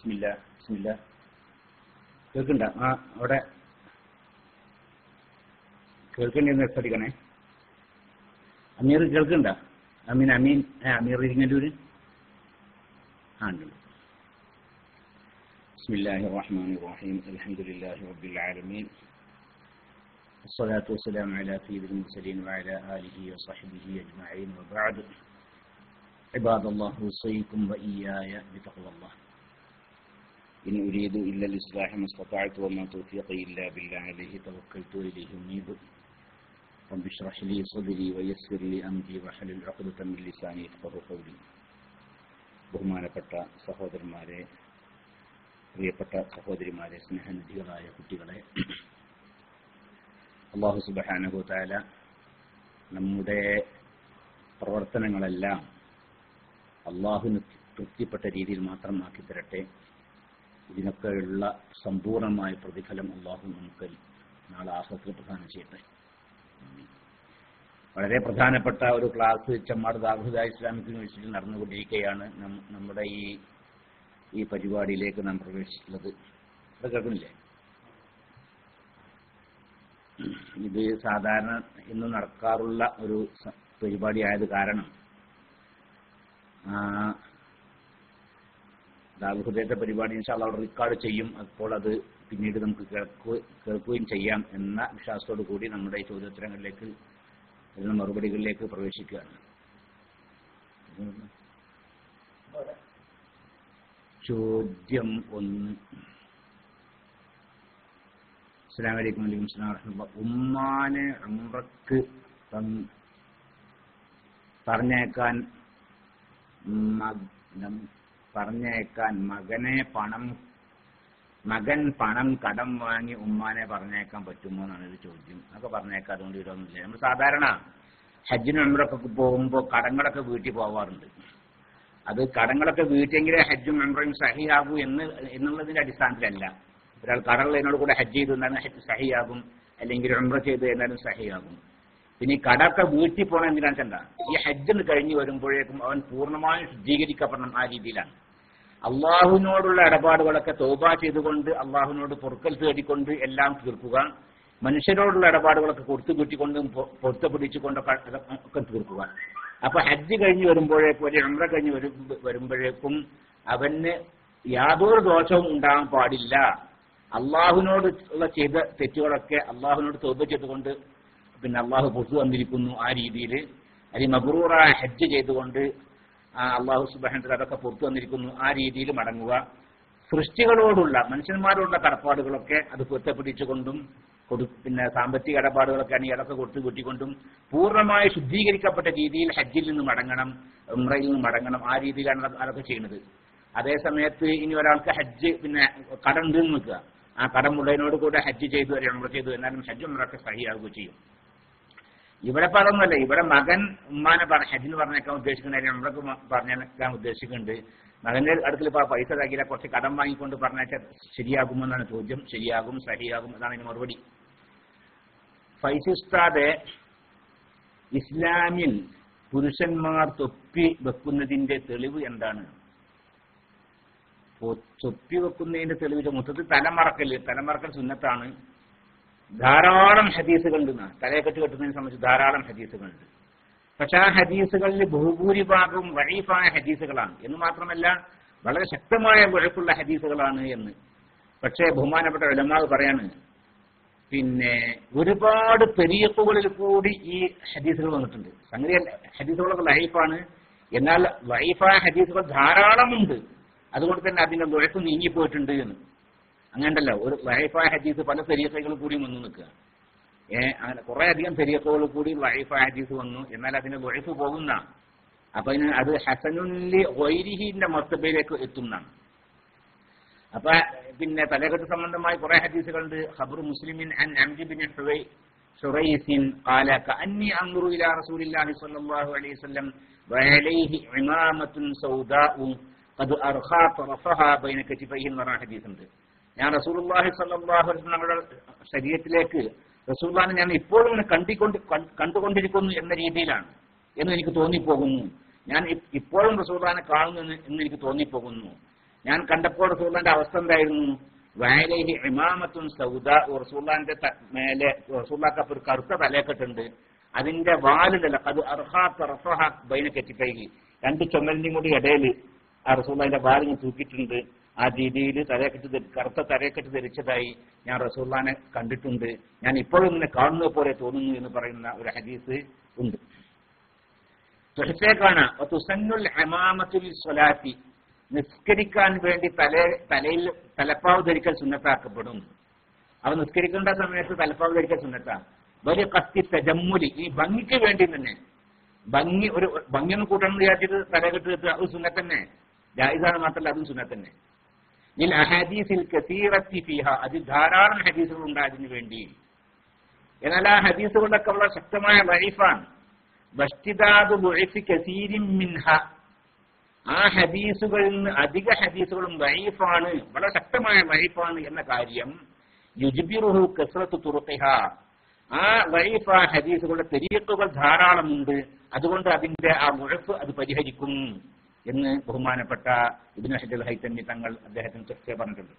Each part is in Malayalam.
ബിസ്മില്ല ബിസ്മില്ല കേൾക്കണ്ട ആ അവിടെ കേൾക്കണ്ടെന്ന് ശ്രദ്ധിക്കണേ അമീർ കേൾക്കണ്ട അമീൻ അമീൻ ഏ, അമീർ ഇരിങ്ങല്ലൂര് ആ ഉണ്ട് بسم الله الرحمن الرحيم الحمد لله رب العالمين الصلاة والسلام على سيد المرسلين وعلى آله وصحبه أجمعين وبعد عباد الله أوصيكم وإياي بتقوى الله إن أريد إلا الإصلاح ما استطعت وما توفيقي إلا بالله عليه توكلت وإليه أنيب رب اشرح لي صدري ويسر لي أمري واحلل عقدة من لساني يفقهوا قولي ബഹുമാനപ്പെട്ട സഹോദരന്മാരെ പ്രിയപ്പെട്ട സഹോദരിമാരെ സ്നേഹനിധികളായ കുട്ടികളെ അള്ളാഹു സുബഹാനഹു താല നമ്മുടെ പ്രവർത്തനങ്ങളെല്ലാം അള്ളാഹുവിന് തൃപ്തിപ്പെട്ട രീതിയിൽ മാത്രമാക്കി തരട്ടെ ഇതിനൊക്കെയുള്ള സമ്പൂർണമായ പ്രതിഫലം അള്ളാഹു നമുക്ക് നാളെ ആഹ്ലത്തിൽ പ്രദാനം ചെയ്യട്ടെ വളരെ പ്രധാനപ്പെട്ട ഒരു ക്ലാസ് ചെമ്മാട് ദാഹുദ ഇസ്ലാമിക് യൂണിവേഴ്സിറ്റിയിൽ നടന്നുകൊണ്ടിരിക്കുകയാണ് നം- നമ്മുടെ ഈ ഈ പരിപാടിയിലേക്ക് നാം പ്രവേശിച്ചിട്ടുള്ളത് അത് കേൾക്കുന്നില്ലേ ഇത് സാധാരണ ഇന്ന് നടക്കാറുള്ള ഒരു സ- പരിപാടി ആയത് കാരണം ദാൽഹുദയത്തെ പരിപാടി ഇൻഷാല്ല അവിടെ റെക്കോർഡ് ചെയ്യും അപ്പോൾ അത് പിന്നീട് നമുക്ക് കേൾക്കു- കേൾക്കുകയും ചെയ്യാം എന്ന വിശ്വാസത്തോടു കൂടി നമ്മുടെ ഈ ചോദ്യോത്തരങ്ങളിലേക്ക് വരുന്ന മറുപടികളിലേക്ക് പ്രവേശിക്കുകയാണ് ചോദ്യം ഒന്ന് അസ്സലാമു അലൈക്കും വലൈക്കും സ്ലാം വറഹ്മത്തുള്ളാഹി. ഉമ്മാനെ ഉംറക്ക് തന്ന് പറഞ്ഞേക്കാൻ മക- നം- പറഞ്ഞേക്കാൻ മകനെ പണം മകൻ പണം കടം വാങ്ങി ഉമ്മാനെ പറഞ്ഞേക്കാൻ പറ്റുമോ എന്നാണ് ഒരു ചോദ്യം അതൊക്കെ പറഞ്ഞേക്കാം അതുകൊണ്ട് ഇതൊന്നുമില്ല നമ്മൾ സാധാരണ ഹജ്ജിനും ഉംറക്കൊക്കെ പോകുമ്പോൾ കടങ്ങളൊക്കെ വീട്ടിൽ പോവാറുണ്ട് അത് കടങ്ങളൊക്കെ വീട്ടിയെങ്കിലേ ഹജ്ജും ഉംറയും സഹിയാകൂ എന്ന് എന്നുള്ളതിന്റെ അടിസ്ഥാനത്തിലല്ല ഒരാൾ കടമുള്ളതിനോട് കൂടെ ഹജ്ജ് ചെയ്തു എന്നാലും ഹജ്ജ് സഹിയാകും അല്ലെങ്കിൽ ഉംറ ചെയ്തു എന്നാലും സഹിയാകും പിന്നെ ഈ കടമൊക്കെ വീട്ടിൽ പോകണം എന്തിനാണെന്ന് വെച്ചാൽ ഈ ഹജ്ജിന് കഴിഞ്ഞ് വരുമ്പോഴേക്കും അവൻ പൂർണ്ണമായും ശുദ്ധീകരിക്കപ്പെടണം ആ രീതിയിലാണ് അള്ളാഹുവിനോടുള്ള ഇടപാടുകളൊക്കെ തോബ ചെയ്തുകൊണ്ട് അള്ളാഹുവിനോട് പൊറുക്കൽ തേടിക്കൊണ്ട് എല്ലാം തീർക്കുക മനുഷ്യരോടുള്ള ഇടപാടുകളൊക്കെ കൊടുത്തു കൂട്ടിക്കൊണ്ടും പൊ- പൊരുത്തപ്പിടിച്ചുകൊണ്ടൊക്കെ അത് ഒക്കെ തീർക്കുക അപ്പൊ ഹജ്ജ് കഴിഞ്ഞ് വരുമ്പോഴേക്കും ഒരു ഉംറ കഴിഞ്ഞ് വരും വരുമ്പോഴേക്കും അവന് യാതൊരു ദോഷവും ഉണ്ടാകാൻ പാടില്ല അള്ളാഹുവിനോട് ഉള്ള ചെയ്ത തെറ്റുകളൊക്കെ അള്ളാഹുവിനോട് തോപ ചെയ്തുകൊണ്ട് പിന്നെ അള്ളാഹു പുറത്തു വന്നിരിക്കുന്നു ആ രീതിയിൽ അല്ലെങ്കിൽ മബറൂറായ ഹജ്ജ് ചെയ്തുകൊണ്ട് ആ അള്ളാഹു സുബാനത്തിൽ അതൊക്കെ പുറത്തു വന്നിരിക്കുന്നു ആ രീതിയിൽ മടങ്ങുക സൃഷ്ടികളോടുള്ള മനുഷ്യന്മാരോടുള്ള കടപ്പാടുകളൊക്കെ അത് പൊരുത്തപ്പിടിച്ചുകൊണ്ടും കൊടു പിന്നെ സാമ്പത്തിക ഇടപാടുകളൊക്കെ ആണെങ്കിൽ അതൊക്കെ കൊടുത്തു കൂട്ടിക്കൊണ്ടും പൂർണ്ണമായി ശുദ്ധീകരിക്കപ്പെട്ട രീതിയിൽ ഹജ്ജിൽ നിന്ന് മടങ്ങണം ഉംറയിൽ നിന്ന് മടങ്ങണം ആ രീതിയിലാണ് അത് അതൊക്കെ ചെയ്യുന്നത് അതേ സമയത്ത് ഇനി ഒരാൾക്ക് ഹജ്ജ് പിന്നെ കടം ഉണ്ട് എന്ന് നിൽക്കുക ആ കടമുള്ളതിനോട് കൂടെ ഹജ്ജ് ചെയ്തു അല്ലെങ്കിൽ ഉംറ ചെയ്തു എന്നാലും ഹജ്ജ് ഉംറൊക്കെ സഹിയാവുകയും ചെയ്യും ഇവിടെ പറഞ്ഞല്ല ഇവിടെ മകൻ ഉമ്മാനെ പറ ഹജ്ജിന് പറഞ്ഞേക്കാൻ ഉദ്ദേശിക്കുന്നുണ്ട് നമ്മളൊക്കെ പറഞ്ഞേക്കാൻ ഉദ്ദേശിക്കുന്നുണ്ട് മകന്റെ അടുക്കൽ ഇപ്പൊ പൈസ ഇതാക്കിയില്ല കുറച്ച് കടം വാങ്ങിക്കൊണ്ട് പറഞ്ഞാൽ ശരിയാകുമെന്നാണ് ചോദ്യം ശരിയാകും സഹിയാകും എന്നാണ് ഇതിന് മറുപടി ഫൈസിസ്താദെ ഇസ്ലാമിൽ പുരുഷന്മാർ തൊപ്പി വെക്കുന്നതിന്റെ തെളിവ് എന്താണ് പൊ- തൊപ്പി വെക്കുന്നതിന്റെ തെളിവ് മൊത്തത്തിൽ തലമറക്കല് തലമറക്കൽ സുന്നത്താണ് ധാരാളം ഹദീസുകളുണ്ട് എന്നാ. തലയെക്കെട്ട് കെട്ടുന്നതിനെ സംബന്ധിച്ച് ധാരാളം ഹദീസുകളുണ്ട് പക്ഷെ ആ ഹദീസുകളിൽ ബഹുഭൂരിഭാഗവും വഴീഫായ ഹദീസുകളാണ് എന്ന് മാത്രമല്ല വളരെ ശക്തമായ വഴക്കുള്ള ഹദീസുകളാണ് എന്ന് പക്ഷേ ബഹുമാനപ്പെട്ട ഉലമാവ് പറയാണ് പിന്നെ ഒരുപാട് പെരിയപ്പുകളിൽ കൂടി ഈ ഹദീസുകൾ വന്നിട്ടുണ്ട് സംഗതി ഹദീസുകളൊക്കെ ലൈഫാണ് എന്നാൽ ലൈഫായ ഹദീസുകൾ ധാരാളമുണ്ട് അതുകൊണ്ട് തന്നെ അതിന്റെ വഴക്ക് നീങ്ങിപ്പോയിട്ടുണ്ട് എന്ന് അങ്ങനെയല്ല ഒരു ലൈഫായ ഹദീസ് പല തെരീക്കകൾ കൂടി വന്നു നിൽക്കുക ഏ അങ്ങനെ കുറെ അധികം തെരീക്കകൾ കൂടി ലൈഫായ ഹദീസ് വന്നു എന്നാൽ അതിന് ലൈഫ് പോകുന്ന അപ്പൊ അതിന് അത് ഹസനുല്ലി വൈരിഹിന്റെ മർത്തബയിലേക്ക് എത്തുന്നതാണ് അപ്പൊ പിന്നെ തലകെട്ട് സംബന്ധമായി കുറെ ഹദീസുകളുണ്ട് ഖബർ മുസ്ലിമിൻ അൻ അംജി ബിൻ ഹുവൈ ഷുറൈസിൻ قال كأني أنظر إلى رسول الله صلى الله عليه وسلم وعليه عمامة سوداء قد أرخى طرفها بين كتفيه എന്ന് പറഞ്ഞ ഹദീസുണ്ട് ഞാൻ റസൂലുള്ളാഹി സ്വല്ലല്ലാഹു അലൈഹി വസല്ലം നമ്മുടെ ശരീരത്തിലേക്ക് റസൂലുള്ളാഹിനെ ഞാൻ ഇപ്പോഴും ഇങ്ങനെ കണ്ടിക്കൊണ്ട് കൺ- കണ്ടുകൊണ്ടിരിക്കുന്നു എന്ന രീതിയിലാണ് എന്ന് എനിക്ക് തോന്നിപ്പോകുന്നു ഞാൻ ഇ- ഇപ്പോഴും റസൂലുള്ളാഹിനെ കാണുന്നു എന്ന് എന്ന് എനിക്ക് തോന്നിപ്പോകുന്നു ഞാൻ കണ്ടപ്പോൾ റസൂള്ളാന്റെ അവസ്ഥ എന്തായിരുന്നു വയലേഹി ഇമാമത്തും സൗദ റസൂള്ളാന്റെ ത- മേലെ റസൂള്ളാക്ക് ഒരു കറുത്ത തലയൊക്കെട്ടുണ്ട് അതിന്റെ വാലുണ്ടല്ലോ അത് അർഹാ തറഫഹ ബൈന കെറ്റിപ്പൈകി രണ്ട് ചുമലിന്റെയും കൂടി ഇടയിൽ ആ റസൂള്ളാന്റെ വാലിങ്ങനെ തൂക്കിയിട്ടുണ്ട് ആ രീതിയിൽ തലയെക്കെട്ട് ധരി- കറുത്ത തലയെക്കെട്ട് ധരിച്ചതായി ഞാൻ റസൂള്ളാനെ കണ്ടിട്ടുണ്ട് ഞാൻ ഇപ്പോഴും ഇങ്ങനെ കാണുന്നത് പോലെ തോന്നുന്നു എന്ന് പറയുന്ന ഒരു ഹദീസ് ഉണ്ട് തുഹസേക്കാണ് തുസന്നുൽ ഹമാമത്തുൽ സ്വലാത്തി നിസ്കരിക്കാൻ വേണ്ടി തല തലയിൽ തലപ്പാവ് ധരിക്കൽ സുന്നത്താക്കപ്പെടും അവ നിസ്കരിക്കേണ്ട സമയത്ത് തലപ്പാവ് ധരിക്കൽ സുന്നത്താ വലിയ കത്തി തജമ്മുലി ഈ ഭംഗിക്ക് വേണ്ടി തന്നെ ഭംഗി ഒരു ഭംഗി ഒന്ന് കൂട്ടണം എന്ന് വിചാരിച്ചിട്ട് തലകെട്ട് കെട്ടുക അത് സുന്നത്ത് തന്നെ ജായിസാണ് മാത്രമല്ല അതും സുന്നത്ത് തന്നെ ഇതിൽ അഹദീസിൽ കസീറത്തി ഫിഹ അത് ധാരാളം ഹദീസുകൾ ഉണ്ട് അതിനു വേണ്ടി എന്നാൽ ആ ഹദീസുകളൊക്കെ വളരെ ശക്തമായ വൈഫാണ് വഷ്ടിദാദു ബുഇഫി കസീരിൻ മിൻഹ ആ ഹദീസുകളിൽ നിന്ന് അധിക ഹദീസുകളും വൈഫാണ് വളരെ ശക്തമായ വൈഫാണ് എന്ന കാര്യം യുജ്ബിറുഹു കസ്രത്ത് തുറുഖിഹ ആ വൈഫ ഹദീസുകളുടെ തെരീക്കുകൾ ധാരാളമുണ്ട് അതുകൊണ്ട് അതിന്റെ ആ മുഴപ്പ് അത് പരിഹരിക്കും എന്ന് ബഹുമാനപ്പെട്ട ഇബ്നു ഹജൽ ഹൈത്തന്നി തങ്ങൾ അദ്ദേഹത്തിന് ചർച്ച പറഞ്ഞിട്ടുണ്ട്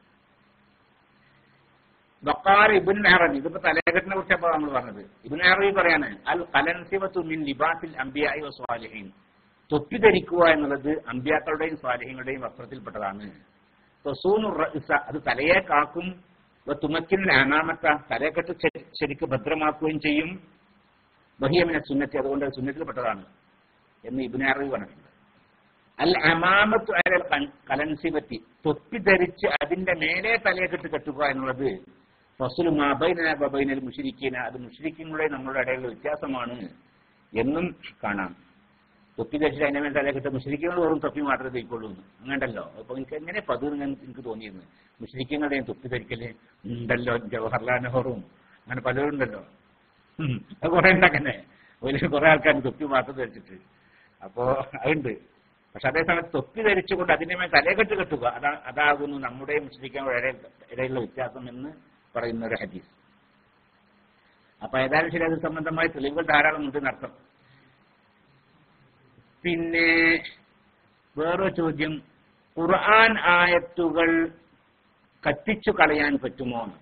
ബക്കാർ ഇബുൻ അറബി ഇതിപ്പോ തലകെട്ടിനെ കുറിച്ചപ്പോൾ നമ്മൾ പറഞ്ഞത് ഇബുൻ അറബി പറയാണ് അൽ കലൻസിവത്തു മിൻ ലിബാസിൽ അംബിയായി സ്വാലിഹീൻ തൊപ്പി ധരിക്കുക എന്നുള്ളത് അമ്പ്യാക്കളുടെയും സ്വാലിഹ്യങ്ങളുടെയും വസ്ത്രത്തിൽപ്പെട്ടതാണ് തൊസൂനു റഇസ അത് തലയെ കാക്കും തുമക്കിന് അനാമത്ത തലയെക്കെട്ട് ശരി- ശരിക്ക് ഭദ്രമാക്കുകയും ചെയ്യും ബഹിയമിനെ സുന്നത്തി അതുകൊണ്ട് അത് സുന്നത്തിൽപ്പെട്ടതാണ് എന്ന് ഇബിൻ അറബി പറഞ്ഞിട്ടുണ്ട് അൽ അമാമത്തു അലൽ കൻ- കലൻസിവത്തി തൊപ്പി ധരിച്ച് അതിന്റെ മേലെ തലയെക്കെട്ട് കെട്ടുക എന്നുള്ളത് ഫസുലു മാബൈന ബൈനൽ മുഷിരിക്കീന അത് മുഷിരിക്കുകളുടെ നമ്മളുടെ ഇടയിലുള്ള വ്യത്യാസമാണ് എന്നും കാണാം തൊപ്പി ധരിച്ചിട്ട് അതിന്റെ മേലെ തലയെക്കെട്ട് മുഷിരിക്കുകൾ വെറും തൊപ്പി മാത്രമേ ധരിക്കുള്ളൂ എന്ന് അങ്ങനല്ലോ അപ്പൊ എനിക്ക് എങ്ങനെ പതിവ് എന്ന് എനിക്ക് തോന്നിയിരുന്നു മുഷിരിക്കുകളുടെയും തൊപ്പി ധരിക്കല് ഉണ്ടല്ലോ ജവഹർലാൽ നെഹ്റുവും അങ്ങനെ പലരും ഉണ്ടല്ലോ ഉം. അത് കുറെ ഉണ്ടങ്ങനെ ഒരു കുറെ ആൾക്കാർ തൊപ്പി മാത്രം ധരിച്ചിട്ട് അപ്പോ അതുണ്ട് പക്ഷെ അതേസമയത്ത് തൊപ്പി ധരിച്ചുകൊണ്ട് അതിന്റെ മേൽ തലകെട്ട് കെട്ടുക അതാ അതാകുന്നു നമ്മുടെ മുസ്ലിക്കാൻ ഇടയിലുള്ള വ്യത്യാസം എന്ന് പറയുന്ന ഒരു ഹദീസ് അപ്പൊ ഏതായാലും ശരി അത് സംബന്ധമായ തെളിവുകൾ ധാരാളം ഉണ്ട് എന്നർത്ഥം പിന്നെ വേറൊരു ചോദ്യം ഖുർആൻ ആയത്തുകൾ കത്തിച്ചു പറ്റുമോ എന്ന്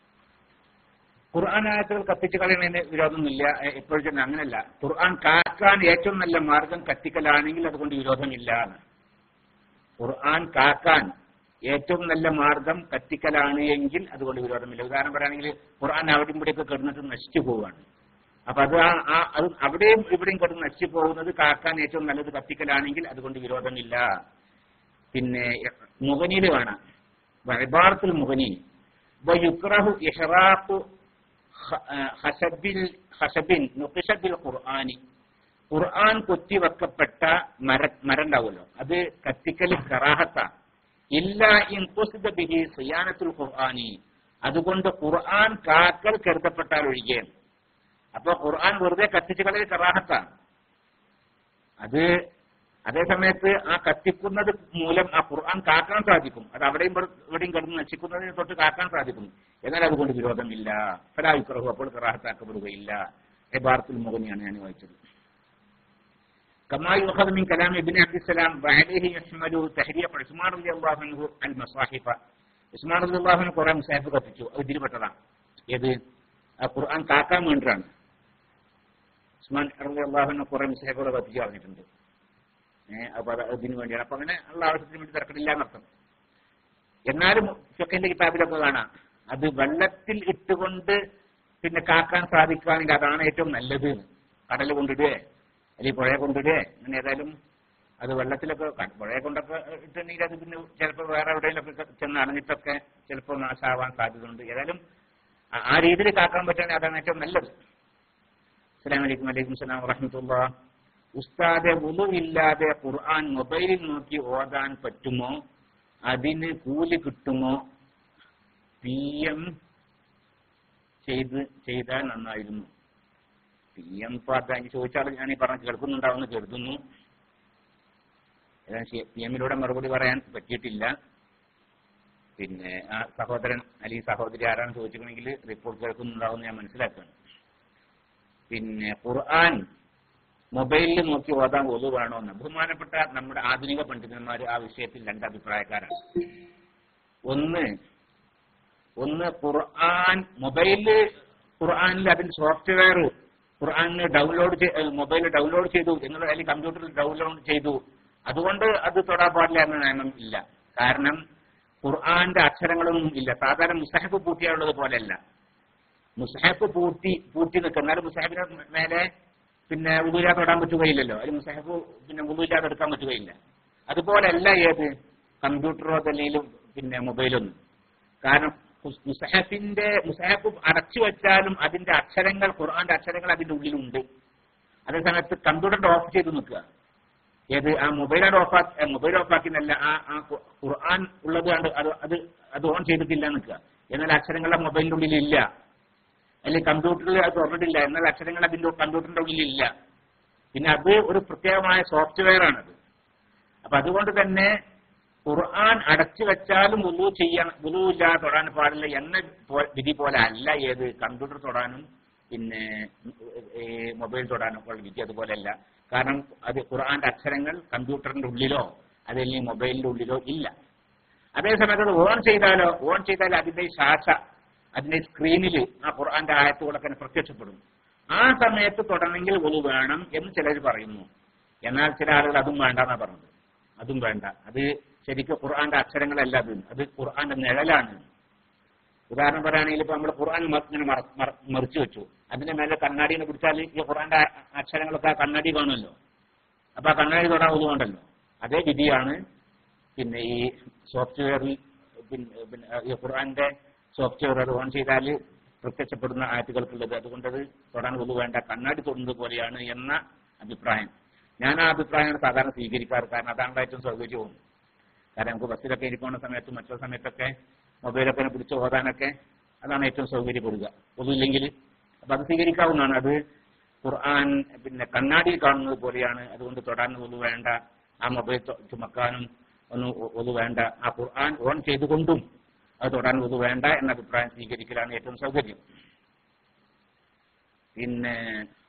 ഖുർആൻ ആയത്തുകൾ കത്തിച്ചു കളയുന്നതിന് വിരോധമൊന്നുമില്ല എ- എപ്പോഴും തന്നെ അങ്ങനെയല്ല ഖുർആൻ കാക്കാൻ ഏറ്റവും നല്ല മാർഗം കത്തിക്കലാണെങ്കിൽ അതുകൊണ്ട് വിരോധമില്ല എന്ന് ഖുർആൻ കാക്കാൻ ഏറ്റവും നല്ല മാർഗം കത്തിക്കലാണ് എങ്കിൽ അതുകൊണ്ട് വിരോധമില്ല ഉദാഹരണം പറയുകയാണെങ്കിൽ ഖുർആൻ അവിടെയും ഇവിടെയൊക്കെ കിടന്നിട്ട് നശിച്ചു പോവുകയാണ് അപ്പൊ അത് ആ ആ- അത് അവിടെയും ഇവിടെയും കിടന്ന് നശിച്ചു പോകുന്നത് കാക്കാൻ ഏറ്റവും നല്ലത് കത്തിക്കലാണെങ്കിൽ അതുകൊണ്ട് വിരോധമില്ല പിന്നെ മുഖനിയിൽ കാണാം വൈബാർത്തുൽ മുഖനി വയുക്രഹു ഇഹ്റാഖു ഹ- ആ, ഹസബിൽ ഹസബിൻ നുഖിഷബിൽ ഖുർആനി ഖുർആൻ കൊത്തിവെക്കപ്പെട്ട മര മരം ഉണ്ടാവുമല്ലോ അത് കത്തിക്കൽ കറാഹത്ത ഇല്ല ഇൻ ഖുസ്ദ ബിഹി സിയാനത്തുൽ ഖുർആനി അതുകൊണ്ട് ഖുർആൻ കാക്കൽ കരുതപ്പെട്ടാൽ ഒഴികെ അപ്പൊ ഖുർആൻ വെറുതെ കത്തിച്ചു കളയൽ കറാഹത്താണ് അത് അതേ സമയത്ത് ആ കത്തിക്കുന്നത് മൂലം ആ ഖുർആൻ കാക്കാൻ സാധിക്കും അത് അവിടെയും ഇവിടെ- ഇവിടെയും കിടന്ന് നശിക്കുന്നതിന് തൊട്ട് കാക്കാൻ സാധിക്കും എന്നാൽ അതുകൊണ്ട് വിരോധമില്ല ഫലായുക്രഹു അപ്പോൾ കറാഹത്താക്കപ്പെടുകയില്ല എബാർത്തുൽ മുഖനിയാണ് ഞാൻ വായിച്ചത് كما يؤخذ من كلام ابن عبد السلام وعليه يحمل تحريق عثمان رضي الله عنه المصاحف ഉസ്മാൻ റളിയല്ലാഹുവിന് കുറെ മുസാഹിഫ് കത്തിച്ചു അത് ഇതിൽപ്പെട്ടതാണ് ഏത് ആ ഖുർആൻ കാക്കാൻ വേണ്ടിയിട്ടാണ് ഉസ്മാൻ റളിയല്ലാഹുവിന് കുറെ മുസാഹിഫുകൾ കത്തിച്ചു പറഞ്ഞിട്ടുണ്ട് ഏഹ് അപ്പൊ അത് ഇതിന് വേണ്ടിയാണ് അപ്പൊ അങ്ങനെ ഉള്ള ആവശ്യത്തിന് വേണ്ടി തിരക്കില്ല എന്നർത്ഥം എന്നാലും ഫിഖിന്റെ കിതാബിലൊക്കെ കാണാം അത് വെള്ളത്തിൽ ഇട്ടുകൊണ്ട് പിന്നെ കാക്കാൻ സാധിക്കുകയാണെങ്കിൽ അതാണ് ഏറ്റവും നല്ലത് കടൽ കൊണ്ടിടുകയെ അല്ലെങ്കിൽ പുഴയെ കൊണ്ടിടുകയെ അങ്ങനെ ഏതായാലും അത് വെള്ളത്തിലൊക്കെ ക- പുഴയെ കൊണ്ടൊക്കെ ഇട്ടുണ്ടെങ്കിൽ അത് പിന്നെ ചിലപ്പോൾ വേറെ എവിടെയെങ്കിലൊക്കെ ചെന്ന് അണഞ്ഞിട്ടൊക്കെ ചിലപ്പോൾ നാശാവാൻ സാധ്യതയുണ്ട് ഏതായാലും ആ- ആ രീതിയിൽ കാക്കാൻ പറ്റുകയാണെങ്കിൽ അതാണ് ഏറ്റവും നല്ലത് അസ്സലാമു അലൈക്കും വലൈക്കും സ്സലാം വറഹ്മത്തുള്ളാ ഉസ്താദെ ഇല്ലാതെ ഖുർആൻ മൊബൈലിൽ നോക്കി ഓതാൻ പറ്റുമോ അതിന് കൂലി കിട്ടുമോ പി എം ചെയ്ത് ചെയ്താൽ നന്നായിരുന്നു പി എം പാർട്ടി ചോദിച്ചാൽ ഞാൻ ഈ പറഞ്ഞ് കേൾക്കുന്നുണ്ടാവുമെന്ന് കരുതുന്നു പി എമ്മിലൂടെ മറുപടി പറയാൻ പറ്റിയിട്ടില്ല പിന്നെ ആ സഹോദരൻ അല്ലെങ്കിൽ സഹോദരി ആരാണ് ചോദിച്ചിട്ടുണ്ടെങ്കിൽ റിപ്പോർട്ട് കേൾക്കുന്നുണ്ടാവും ഞാൻ മനസ്സിലാക്കുകയാണ് പിന്നെ ഖുർആൻ മൊബൈലിൽ നോക്കി ഓതാൻ ഒതു വേണമെന്ന് ബഹുമാനപ്പെട്ട നമ്മുടെ ആധുനിക പണ്ഡിതന്മാർ ആ വിഷയത്തിൽ രണ്ട് അഭിപ്രായക്കാരാണ് ഒന്ന് ഒന്ന് ഖുർആൻ മൊബൈലില് ഖുർആനിൽ അതിന്റെ സോഫ്റ്റ്വെയർ ഖുർആനിന് ഡൗൺലോഡ് മൊബൈലിൽ ഡൗൺലോഡ് ചെയ്തു എന്നുള്ള അല്ലെങ്കിൽ കമ്പ്യൂട്ടറിൽ ഡൗൺലോഡ് ചെയ്തു അതുകൊണ്ട് അത് തൊടാൻ പാടില്ല എന്ന നിയമം ഇല്ല കാരണം ഖുർആന്റെ അക്ഷരങ്ങളൊന്നും ഇല്ല സാധാരണ മുസ്തഹബ് പൂട്ടിയുള്ളത് പോലെയല്ല മുസ്ഹഫ് പൂട്ടി പൂട്ടി നിൽക്കുക എന്നാലും മുസ്ഹഫിന് മേലെ പിന്നെ ഉദൂരാതെ തൊടാൻ പറ്റുകയില്ലല്ലോ അതിൽ മുസ്ഹഫ് പിന്നെ ഉദൂരാതെ എടുക്കാൻ പറ്റുകയില്ല അതുപോലെയല്ല ഏത് കമ്പ്യൂട്ടറോ അതല്ലെങ്കിലും പിന്നെ മൊബൈലൊന്നും കാരണം മുസ്- മുസ്ഹഫിന്റെ മുസ്ഹഫ് അടച്ചു വെച്ചാലും അതിന്റെ അക്ഷരങ്ങൾ ഖുർആന്റെ അക്ഷരങ്ങൾ അതിന്റെ ഉള്ളിലുണ്ട് അതേ സമയത്ത് കമ്പ്യൂട്ടറിന്റെ ഓഫ് ചെയ്ത് നിൽക്കുക ഏത് ആ മൊബൈൽ ഓഫ് ആക്കി മൊബൈൽ ഓഫ് ആക്കിന്നല്ല ആ ആ ഖു- ഖുർആൻ ഉള്ളത് കണ്ട് അത് അത് അത് ഓൺ ചെയ്തിട്ടില്ല നിൽക്കുക എന്നാൽ അക്ഷരങ്ങളുടെ മൊബൈലിന്റെ ഉള്ളിൽ ഇല്ല അല്ലെങ്കിൽ കമ്പ്യൂട്ടറിൽ അത് തുറന്നിട്ടില്ല എന്നാൽ അക്ഷരങ്ങൾ അതിന്റെ കമ്പ്യൂട്ടറിന്റെ ഉള്ളിൽ ഇല്ല പിന്നെ അത് ഒരു പ്രത്യേകമായ സോഫ്റ്റ്വെയർ ആണത് അപ്പൊ അതുകൊണ്ട് തന്നെ ഖുർആൻ അടച്ചു വെച്ചാലും ഉലു ചെയ്യാൻ ഉലു ഇല്ലാതെ തൊടാൻ പാടില്ല എന്ന പോ- വിധി പോലെ അല്ല ഏത് കമ്പ്യൂട്ടർ തൊടാനും പിന്നെ ഈ മൊബൈൽ തൊടാനും ഉള്ള വിധി അതുപോലെയല്ല കാരണം അത് ഖുർആന്റെ അക്ഷരങ്ങൾ കമ്പ്യൂട്ടറിന്റെ ഉള്ളിലോ അതല്ലെങ്കിൽ മൊബൈലിന്റെ ഉള്ളിലോ ഇല്ല അതേസമയത്ത് അത് ഓൺ ചെയ്താലോ ഓൺ ചെയ്താൽ അതിന്റെ ഈ ശാഖ അതിന്റെ സ്ക്രീനിൽ ആ ഖുർആന്റെ ആയത്തുകളൊക്കെ ഇങ്ങനെ പ്രത്യക്ഷപ്പെടും ആ സമയത്ത് തൊടണമെങ്കിൽ ഒന്നു വേണം എന്ന് ചിലർ പറയുന്നു എന്നാൽ ചില ആളുകൾ അതും വേണ്ടെന്നാ പറഞ്ഞത് അതും വേണ്ട അത് ശരിക്കും ഖുർആന്റെ അക്ഷരങ്ങളല്ല അത് അത് ഖുർആന്റെ നിഴലാണ് ഉദാഹരണം പറയുകയാണെങ്കിൽ ഇപ്പൊ നമ്മൾ ഖുർആൻ മ- ഇങ്ങനെ മറ- മറ- മറിച്ചു വെച്ചു അതിന്റെ മേലെ കണ്ണാടിനെ പിടിച്ചാൽ ഈ ഖുർആന്റെ അ- അക്ഷരങ്ങളൊക്കെ ആ കണ്ണാടി കാണുമല്ലോ അപ്പൊ ആ കണ്ണാടി തൊടാൻ ഒന്നുകൊണ്ടല്ലോ അതേ വിധിയാണ് പിന്നെ ഈ സോഫ്റ്റ്വെയറിൽ പിന്നെ പിന്നെ ഈ ഖുർആന്റെ സോഫ്റ്റ്വെയർ അത് ഓൺ ചെയ്താൽ പ്രത്യക്ഷപ്പെടുന്ന ആറ്റുകൾക്കുള്ളത് അതുകൊണ്ടത് തൊടാൻ ഒന്നു വേണ്ട കണ്ണാടി തൊടുന്നത് പോലെയാണ് എന്ന അഭിപ്രായം ഞാൻ ആ അഭിപ്രായമാണ് സാധാരണ സ്വീകരിക്കാറ് കാരണം അതാണ് ഏറ്റവും സൗകര്യവും കാരണം നമുക്ക് ബസ്സിലൊക്കെ ഇരിക്കുന്ന സമയത്തും മറ്റുള്ള സമയത്തൊക്കെ മൊബൈലൊക്കെ ഇങ്ങനെ പിടിച്ച് ഓതാനൊക്കെ അതാണ് ഏറ്റവും സൗകര്യപ്പെടുക ഒന്നുമില്ലെങ്കിൽ അപ്പൊ അത് സ്വീകരിക്കാവുന്നതാണ് അത് ഖുർആൻ പിന്നെ കണ്ണാടിയിൽ കാണുന്നത് പോലെയാണ് അതുകൊണ്ട് തൊടാൻ ഒന്നു വേണ്ട ആ മൊബൈൽ തൊ- ചുമക്കാനും ഒന്നും ഒ- ഒന്നു വേണ്ട ആ ഖുർആൻ ഓൺ ചെയ്തുകൊണ്ടും അത് തൊടാൻ ഒന്നു വേണ്ട എന്ന അഭിപ്രായം സ്വീകരിക്കലാണ് ഏറ്റവും സൗകര്യം പിന്നെ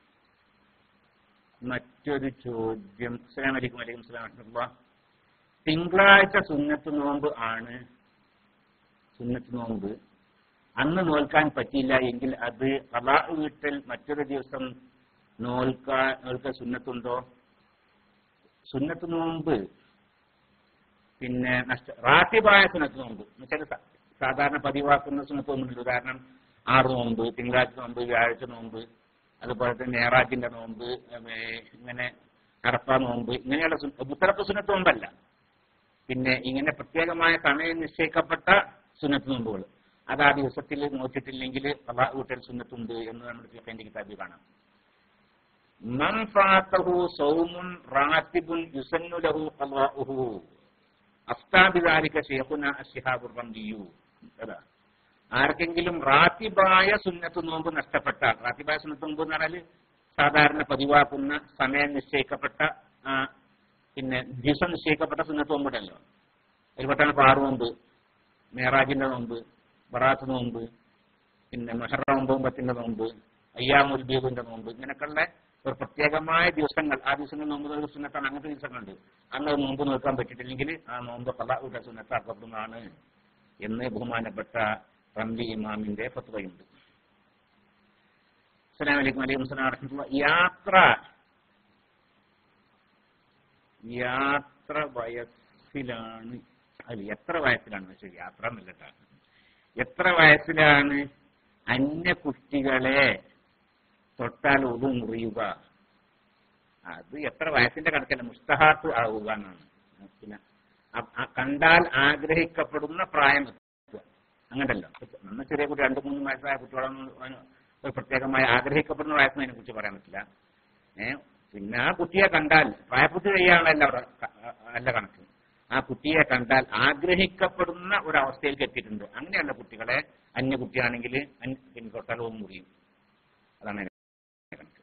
മറ്റൊരു ചോദ്യം അസ്സലാമു അലൈക്കും വലൈക്കും സ്ലാം വറഹ്മത്തുള്ളാ തിങ്കളാഴ്ച സുന്നത്ത് നോമ്പ് ആണ് സുന്നത്ത് നോമ്പ് അന്ന് നോൽക്കാൻ പറ്റിയില്ല എങ്കിൽ അത് കലാ വീട്ടിൽ മറ്റൊരു ദിവസം നോൽക്കാൻ നോൽക്കാൻ സുന്നത്തുണ്ടോ സുന്നത്ത് നോമ്പ് പിന്നെ നഷ്ട റാത്തിബായ സുന്നത്ത് നോമ്പ് എന്നുവെച്ചാൽ സ- സാധാരണ പതിവാക്കുന്ന സുന്നത്ത് നോമ്പുണ്ട് ഉദാഹരണം ആറ് നോമ്പ് തിങ്കളാഴ്ച നോമ്പ് വ്യാഴാഴ്ച നോമ്പ് അതുപോലെ തന്നെ നേറാജിന്റെ നോമ്പ് ഏ, ഇങ്ങനെ അറഫ നോമ്പ് ഇങ്ങനെയുള്ള സുന്ന- മുത്തറപ്പ് സുന്നത്ത് നോമ്പല്ല പിന്നെ ഇങ്ങനെ പ്രത്യേകമായ സമയം നിശ്ചയിക്കപ്പെട്ട സുന്നത്ത് നോമ്പുകൾ അത് ആ ദിവസത്തിൽ നോക്കിയിട്ടില്ലെങ്കിൽ അള്ളാഹ് വീട്ടിൽ സുന്നത്തുണ്ട് എന്ന് നമ്മുടെ ഫിഖിന്റെ കിതാബിൽ കാണാം മൻ ഫാത്തഹു സൗമുൻ റാത്തിബുൻ യുസന്നു ലഹു ഖളാഉഹു അഫ്താബിദാലിക ശൈഖുന അശ്ശിഹാബുർ റംദിയു അതാ ആർക്കെങ്കിലും റാത്തിബായ സുന്നത്ത് നോമ്പ് നഷ്ടപ്പെട്ടാൽ റാത്തിബായ സുന്നത്ത് നോമ്പ് എന്ന് പറഞ്ഞാൽ സാധാരണ പതിവാക്കുന്ന സമയം നിശ്ചയിക്കപ്പെട്ട ആ, പിന്നെ ദിവസം നിശ്ചയിക്കപ്പെട്ട സുന്നത്ത് നോമ്പുണ്ടല്ലോ അതിൽപ്പെട്ടാണ് പാറു നോമ്പ് മേറാജിന്റെ നോമ്പ് ബറാത്ത് നോമ്പ് പിന്നെ മെഹറ ഒമ്പതും പത്തിന്റെ നോമ്പ് അയ്യാമുൽ ബീബിന്റെ നോമ്പ് ഇങ്ങനെയൊക്കെയുള്ള ഒരു പ്രത്യേകമായ ദിവസങ്ങൾ ആ ദിവസങ്ങൾ നോമ്പ് നോക്കുന്ന സുന്നത്താണ് അങ്ങനത്തെ ദിവസങ്ങളുണ്ട് അന്ന് അത് നോമ്പ് നോക്കാൻ പറ്റിയിട്ടില്ലെങ്കിൽ ആ നോമ്പ് കലാഹുടെ സുന്നത്താക്കപ്പെടുന്നതാണ് എന്ന് ബഹുമാനപ്പെട്ട റംലി ഇമാമിന്റെ ഫത്വയുണ്ട് അസ്സലാമു അലൈക്കും വലൈക്കും സ്ലാം വറഹ്മത്തുള്ളാഹി യാത്ര യാത്ര വയസ്സിലാണ് അത് എത്ര വയസ്സിലാണ് ശരി യാത്ര എന്നല്ല ട്ടാ. എത്ര വയസ്സിലാണ് അന്യ കുട്ടികളെ തൊട്ടാൽ ഒതു മുറിയുക അത് എത്ര വയസ്സിന്റെ കണക്കല്ല മുസ്തഹാത്ത് ആവുക എന്നാണ് പിന്നെ അ- അ- കണ്ടാൽ ആഗ്രഹിക്കപ്പെടുന്ന പ്രായം എത്തുക. അങ്ങനല്ലോ നമ്മൾ ചെറിയ കുട്ടി രണ്ട് മൂന്ന് വയസ്സായ കുട്ടികളൊന്നും അതിന് ഒരു പ്രത്യേകമായി ആഗ്രഹിക്കപ്പെടുന്ന വയസ്സിനെ അതിനെ കുറിച്ച് പറയാൻ പറ്റില്ല ഏ പിന്നെ ആ കുട്ടിയെ കണ്ടാൽ പ്രായപൂർത്തി ചെയ്യാനല്ല അവിടെ ക- അല്ല കണക്ക് ആ കുട്ടിയെ കണ്ടാൽ ആഗ്രഹിക്കപ്പെടുന്ന ഒരു അവസ്ഥയിലേക്ക് എത്തിയിട്ടുണ്ട് അങ്ങനെയുള്ള കുട്ടികളെ അന്യ കുട്ടിയാണെങ്കിൽ അന്യ- പിന്നെ തൊട്ടാലവും മുറിയും അതാണ് അതിന്റെ കണക്ക്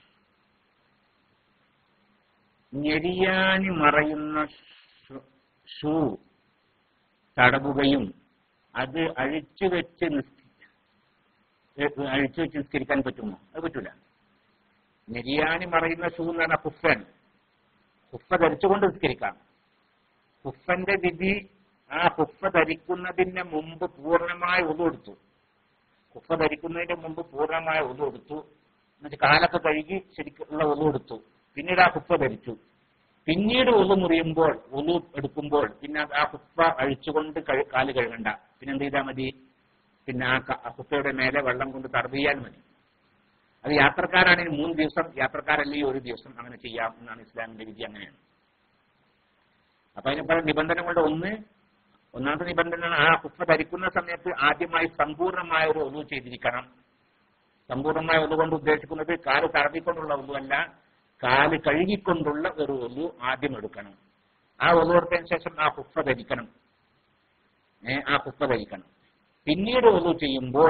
ഞെരിയാനി മറയുന്ന ഷൂ- ഷൂ തടവുകയും അത് അഴിച്ചു വെച്ച് നിസ്ക- ഏ, അഴിച്ചു വെച്ച് നിസ്കരിക്കാൻ പറ്റുമോ അത് പറ്റൂല നെരിയാണി മറയുന്ന ഷൂ എന്ന് പറഞ്ഞാൽ ഹുഫൻ ഹുഫ ധരിച്ചുകൊണ്ട് നിസ്കരിക്കാം ഹുഫന്റെ വിധി ആ ഹുഫ ധരിക്കുന്നതിന് മുമ്പ് പൂർണ്ണമായ ഒതു എടുത്തു ഹുഫ ധരിക്കുന്നതിന് മുമ്പ് പൂർണ്ണമായ ഒതു എടുത്തു എന്നിട്ട് കാലൊക്കെ കഴുകി ശരിക്കുള്ള ഒതു എടുത്തു പിന്നീട് ആ ഹുഫ ധരിച്ചു പിന്നീട് ഒതു മുറിയുമ്പോൾ ഒതു എടുക്കുമ്പോൾ പിന്നെ ആ ഹുഫ അഴിച്ചുകൊണ്ട് കഴി- കാല് കഴുകണ്ട പിന്നെ എന്ത് ചെയ്താൽ മതി പിന്നെ ആ ക- ആ ഹുഫയുടെ മേലെ വെള്ളം കൊണ്ട് തടവിയാൽ മതി അത് യാത്രക്കാരാണെങ്കിൽ മൂന്ന് ദിവസം യാത്രക്കാരല്ലെങ്കിൽ ഒരു ദിവസം അങ്ങനെ ചെയ്യാം എന്നാണ് ഇസ്ലാമിന്റെ വിധി അങ്ങനെയാണ് അപ്പൊ അതിന് പല നിബന്ധനകളുടെ ഒന്ന് ഒന്നാമത്തെ നിബന്ധന ആ കുഫ ധരിക്കുന്ന സമയത്ത് ആദ്യമായി സമ്പൂർണമായ ഒരു ഒതു ചെയ്തിരിക്കണം സമ്പൂർണമായ ഒതു കൊണ്ട് ഉദ്ദേശിക്കുന്നത് കാല് തടവിക്കൊണ്ടുള്ള ഒന്നുമല്ല കാല് കഴുകിക്കൊണ്ടുള്ള ഒരു ഒതു ആദ്യം എടുക്കണം ആ ഒതു എടുത്തതിന് ശേഷം ആ കുഫ ധരിക്കണം ഏ, ആ കുഫ ധരിക്കണം പിന്നീട് ഒതു ചെയ്യുമ്പോൾ